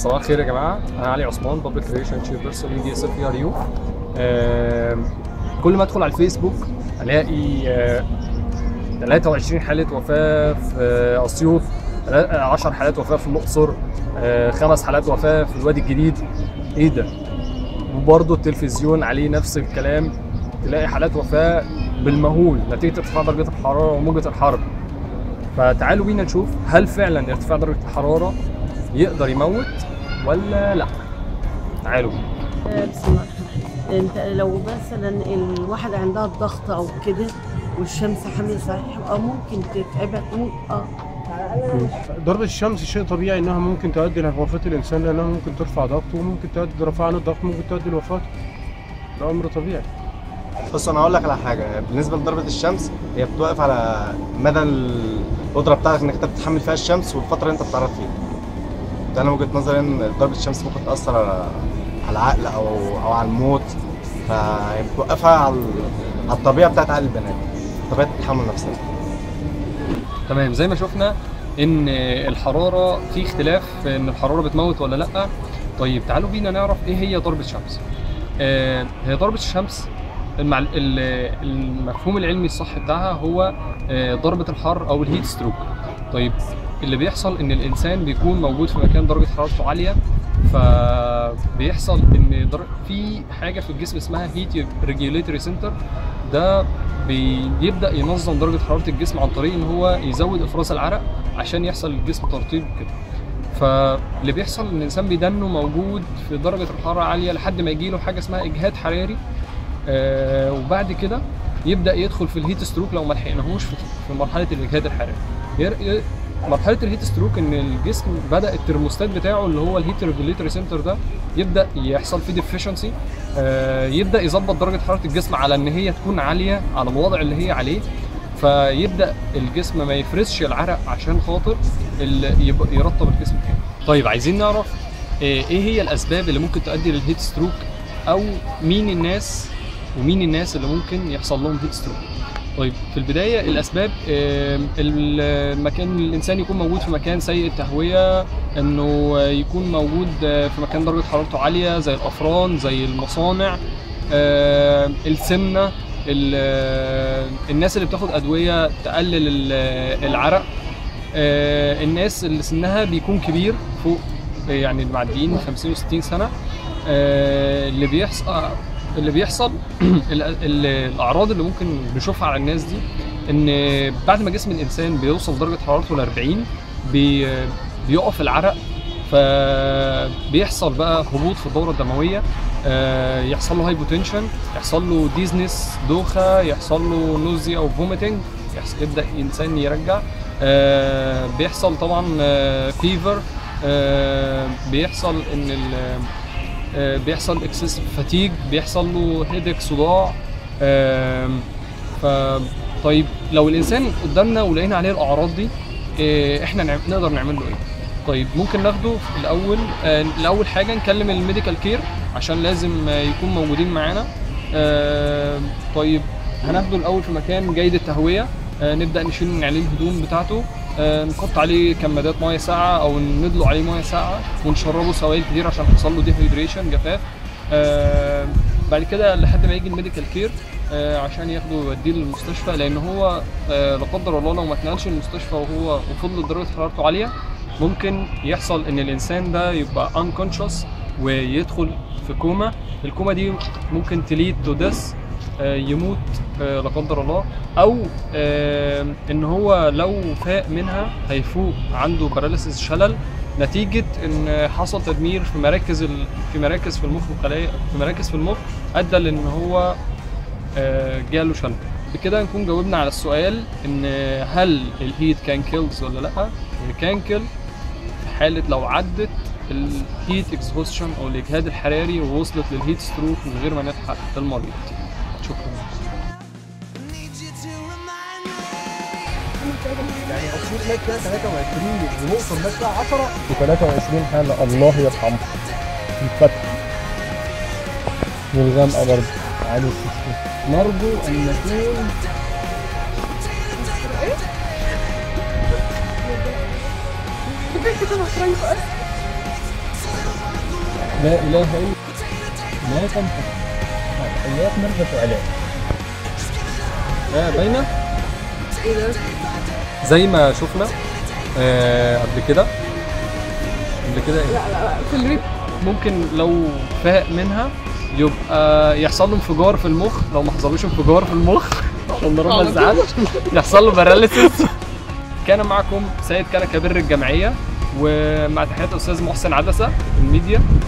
صباح الخير يا جماعه انا علي عثمان بابليك ريليشن شيب بيرسون دي اس اف ار يو كل ما ادخل على الفيسبوك الاقي آه، 23 حاله وفاه في آه، اسيوط 10 حالات وفاه في الاقصر آه، خمس حالات وفاه في الوادي الجديد ايه ده وبرضه التلفزيون عليه نفس الكلام تلاقي حالات وفاه بالمهول نتيجه ارتفاع درجه الحراره وموجه الحر فتعالوا بينا نشوف هل فعلا ارتفاع درجه الحراره يقدر يموت ولا لا تعالوا بينا آه، بسم الله الرحمن الرحيم. انت لو مثلا الواحد عندها الضغط او كده والشمس حامية صحيح اه ممكن تتعبك ممكن اه ضربة الشمس شيء طبيعي انها ممكن تؤدي لوفاة الانسان لانها ممكن ترفع ضغطه وممكن تؤدي رفعان الضغط ممكن تؤدي لوفاته ده امر طبيعي بص انا هقول لك على حاجه بالنسبه لضربه الشمس هي بتوقف على مدى القدره بتاعتك انك انت تتحمل فيها الشمس والفتره اللي انت بتتعرض فيها ده انا وجهه نظري ان ضربه الشمس ممكن تاثر على على العقل او او على الموت فهي بتوقفها على على الطبيعه بتاعت عقل البني ادم طبيعه التحمل نفسها تمام زي ما شفنا ان الحراره في اختلاف في ان الحراره بتموت ولا لا طيب تعالوا بينا نعرف ايه هي ضربه الشمس آه هي ضربه الشمس المع... ال- المفهوم العلمي الصح بتاعها هو آه ضربه الحر او الهيت ستروك طيب اللي بيحصل ان الانسان بيكون موجود في مكان درجه حرارته عاليه فبيحصل ان در... في حاجه في الجسم اسمها هيت ريجوليتوري سنتر ده بيبدا ينظم درجه حراره الجسم عن طريق ان هو يزود افراز العرق عشان يحصل للجسم ترطيب كده فاللي بيحصل ان الانسان بيدنه موجود في درجه الحراره عاليه لحد ما يجي له حاجه اسمها اجهاد حراري آه وبعد كده يبدا يدخل في الهيت ستروك لو ما لحقناهوش في في مرحله الاجهاد الحراري ير- ي- مرحله الهيت ستروك ان الجسم بدا الترموستات بتاعه اللي هو الهيت ريجوليتوري سنتر ده يبدا يحصل فيه ديفيشنسي يبدا يظبط درجه حراره الجسم على ان هي تكون عاليه على الوضع اللي هي عليه فيبدا الجسم ما يفرزش العرق عشان خاطر ال- يب- يرطب الجسم تاني طيب عايزين نعرف آه، ايه هي الاسباب اللي ممكن تؤدي للهيت ستروك او مين الناس ومين الناس اللي ممكن يحصل لهم هيت ستروك طيب في البدايه الاسباب آه، المكان الانسان يكون موجود في مكان سيء التهويه انه يكون موجود آه، في مكان درجه حرارته عاليه زي الافران زي المصانع آه، السمنه ال- آه، الناس اللي بتاخد ادويه تقلل ال- العرق آه، الناس اللي سنها بيكون كبير فوق يعني المعديين 50 و60 سنه آه، اللي بيحصل اللي بيحصل ال- ال- الاعراض اللي ممكن نشوفها على الناس دي ان بعد ما جسم الانسان بيوصل درجه حرارته ل 40 بي بيقف العرق فبيحصل بقى هبوط في الدوره الدمويه آه، يحصل له هايبوتنشن يحصل له ديزنس دوخه يحصل له نوزيا او فوميتنج يبدا الانسان يرجع آه، بيحصل طبعا فيفر بيحصل ان ال- آه، بيحصل اكسس فاتيج بيحصل له هيدك صداع آم، ف طيب لو الانسان قدامنا ولقينا عليه الاعراض دي آه، احنا نعم- نقدر نعمل له ايه طيب ممكن ناخده في الاول آه، الاول حاجه نكلم الميديكال كير عشان لازم آه، يكون موجودين معانا آه، طيب هناخده الاول في مكان جيد التهويه آه، نبدا نشيل من عليه الهدوم بتاعته آه، نحط عليه كمادات ميه ساقعه او ندلق عليه ميه ساقعه ونشربه سوائل كتير عشان يحصل له ديهيدريشن جفاف آه، بعد كده لحد ما يجي الميديكال كير آه، عشان ياخده يوديه للمستشفى لان هو آه، لا قدر الله لو ما اتنقلش المستشفى وهو وفضلت درجه حرارته عاليه ممكن يحصل ان الانسان ده يبقى unconscious ويدخل في كوما الكوما دي ممكن تليد تو ديس يموت آه، لا قدر الله او آه، ان هو لو فاق منها هيفوق عنده باراليسيس شلل نتيجه ان حصل تدمير في مراكز ال... في مراكز في المخ وخلايا في مراكز في المخ ادى لان هو آه، جاله شلل بكده نكون جاوبنا على السؤال ان هل الهيت كان كيلز ولا لا كان كيل في حاله لو عدت الهيت اكسهوستشن او الاجهاد الحراري ووصلت للهيت ستروك من غير ما نلحق المريض شكرا يعني اسيوط مات فيها 23 والاقصر مات فيها 10 و23 حاله الله يرحمه الفتح والغامقه برضه عادي السيستم نرجو ان نكون لا اله الا لا تنفع حيات مرضى وعلاج آه، باينه ايه ده؟ زي ما شفنا آه قبل كده قبل كده إيه؟ لا لا لا في الريب ممكن لو فاق منها يبقى يحصل له انفجار في المخ لو ما حصلوش انفجار في المخ عشان ربنا على يزعل يحصل له باراليسيس كان معكم سيد كان كبر الجمعيه ومع تحيات الاستاذ محسن عدسه الميديا